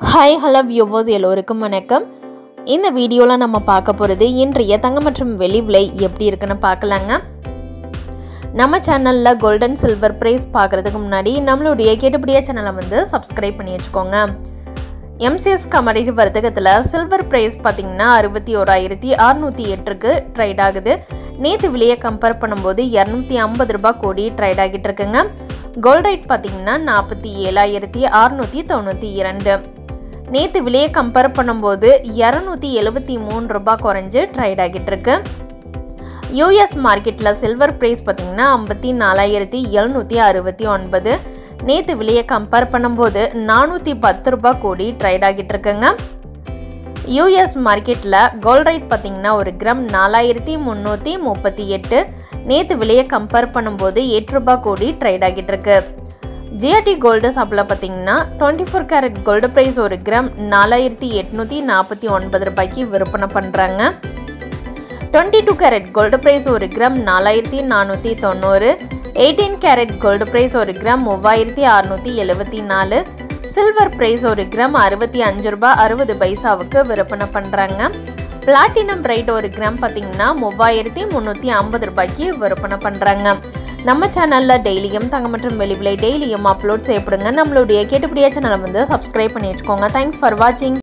hi hello viewers எல்லோருக்கும் வணக்கம் இந்த வீடியோவில் நம்ம பார்க்க போகிறது இன்றைய தங்கம் மற்றும் வெள்ளி விலை எப்படி இருக்குன்னு பார்க்கலாங்க நம்ம சேனலில் கோல்டன் சில்வர் ப்ரைஸ் பார்க்குறதுக்கு முன்னாடி நம்மளுடைய கேட்டுப்படியா சேனலை வந்து சப்ஸ்கிரைப் பண்ணி வச்சுக்கோங்க எம்சிஎஸ் கமடிட்டி வர்த்தகத்தில் சில்வர் ப்ரைஸ் பார்த்தீங்கன்னா அறுபத்தி ஓராயிரத்தி அறுநூற்றி எட்டுக்கு ட்ரைட் ஆகுது நேற்று விலையை கம்பேர் பண்ணும்போது இரநூத்தி ஐம்பது ரூபாய் கோடி ட்ரைட் ஆகிட்டு இருக்குங்க கோல்ட் ரேட் பார்த்தீங்கன்னா நாற்பத்தி ஏழாயிரத்தி அறுநூற்றி தொண்ணூற்றி இரண்டு நேற்று விலையை கம்பேர் பண்ணும்போது இரநூத்தி எழுபத்தி மூணு ரூபாய் குறைஞ்சு ட்ரைட் ஆகிட்டு இருக்கு யூஎஸ் மார்க்கெட்டில் சில்வர் ப்ரைஸ் பார்த்தீங்கன்னா ஐம்பத்தி நாலாயிரத்தி எழுநூற்றி அறுபத்தி ஒன்பது நேற்று விலையை கம்பேர் பண்ணும்போது நானூற்றி பத்து ரூபாய் கோடி ட்ரைட் ஆகிட்டு இருக்குங்க யூஎஸ் மார்க்கெட்டில் கோல்ட் ரேட் பார்த்தீங்கன்னா ஒரு கிராம் நாலாயிரத்தி முந்நூற்றி முப்பத்தி எட்டு நேற்று விலையை கம்பேர் பண்ணும்போது எட்டு ரூபாய் கோடி ட்ரைட் ஆகிட்டு இருக்கு ஜிஆர்டி கோல்டு ஷாப்பில் பார்த்தீங்கன்னா twenty four carat gold price ஒரு கிராம் நாலாயிரத்தி எட்நூற்றி நாற்பத்தி ஒன்பது ரூபாய்க்கு விற்பனை பண்ணுறாங்க twenty two carat gold price ஒரு கிராம் நாலாயிரத்தி நானூற்றி தொண்ணூறு எயிட்டீன் கேரட் கோல்டு ப்ரைஸ் ஒரு கிராம் மூவாயிரத்தி அறுநூற்றி எழுபத்தி நாலு சில்வர் ப்ரைஸ் ஒரு கிராம் அறுபத்தி அஞ்சு ரூபாய் அறுபது பைசாவுக்கு விற்பனை பண்ணுறாங்க பிளாட்டினம் ரேட் ஒரு கிராம் பார்த்தீங்கன்னா மூவாயிரத்தி முந்நூற்றி ஐம்பது ரூபாய்க்கு விற்பனை பண்ணுறாங்க நம்ம சேனலில் டெய்லியும் தங்க மற்றும் வெளிவிலை டெய்லியும் அப்லோட் செய்யப்படுங்க நம்மளுடைய கேட்டுப்படியா சேனலை வந்து சப்ஸ்கிரைப் பண்ணி வச்சுக்கோங்க தேங்க்ஸ் ஃபார் வாட்சிங்